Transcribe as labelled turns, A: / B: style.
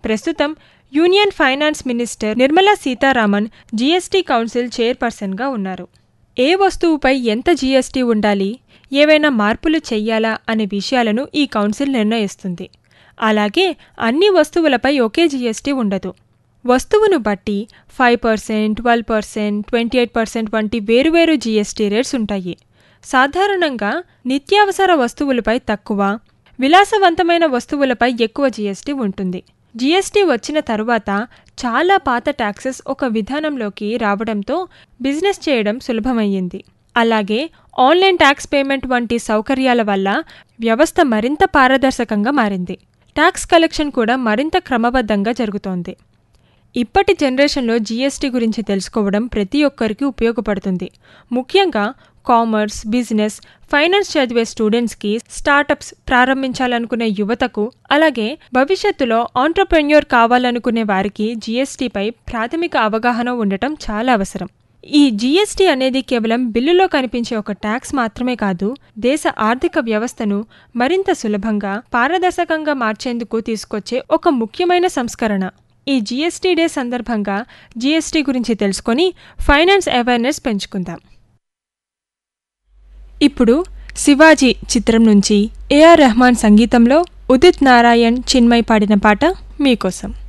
A: ప్రస్తుతం union finance minister Nirmala Sitharaman GST council చైర్పర్సన్గా ఉన్నారు ఏ వస్తువుపై ఎంత జీఎస్టీ ఉండాలి ఏవైనా మార్పులు చెయ్యాలా అనే విషయాలను ఈ కౌన్సిల్ నిర్ణయిస్తుంది అలాగే అన్ని వస్తువులపై ఒకే జీఎస్టీ ఉండదు వస్తువును బట్టి five percent twelve percent twenty eight percent వంటి వేరువేరు జీఎస్టీ రేట్స్ ఉంటాయి సాధారణంగా నిత్యావసర వస్తువులపై తక్కువ విలాసవంతమైన వస్తువులపై ఎక్కువ జీఎస్టీ ఉంటుంది జీఎస్టీ వచ్చిన తరువాత చాలా పాత ట్యాక్సెస్ ఒక విధానంలోకి రావడంతో బిజినెస్ చేయడం సులభమయ్యింది అలాగే ఆన్లైన్ ట్యాక్స్ పేమెంట్ వంటి సౌకర్యాల వల్ల వ్యవస్థ మరింత పారదర్శకంగా మారింది ట్యాక్స్ కలెక్షన్ కూడా మరింత క్రమబద్ధంగా జరుగుతోంది ఇప్పటి జనరేషన్లో జీఎస్టీ గురించి తెలుసుకోవడం ప్రతి ఒక్కరికి ఉపయోగపడుతుంది ముఖ్యంగా కామర్స్ బిజినెస్ ఫైనాన్స్ చదివే స్టూడెంట్స్కి స్టార్టప్స్ ప్రారంభించాలనుకునే యువతకు అలాగే భవిష్యత్తులో ఆంటర్ప్రెన్యూర్ కావాలనుకునే వారికి జీఎస్టీపై ప్రాథమిక అవగాహన ఉండటం చాలా అవసరం ఈ జీఎస్టీ అనేది కేవలం బిల్లులో కనిపించే ఒక ట్యాక్స్ మాత్రమే కాదు దేశ ఆర్థిక వ్యవస్థను మరింత సులభంగా పారదర్శకంగా మార్చేందుకు తీసుకొచ్చే ఒక ముఖ్యమైన సంస్కరణ ఈ జీఎస్టీ డే సందర్భంగా జీఎస్టీ గురించి తెలుసుకొని ఫైనాన్స్ అవేర్నెస్ పెంచుకుందాం ఇప్పుడు శివాజీ చిత్రం నుంచి ఏఆర్ రెహమాన్ సంగీతంలో ఉదిత్ నారాయణ్ చిన్మయ్ పాడిన పాట మీకోసం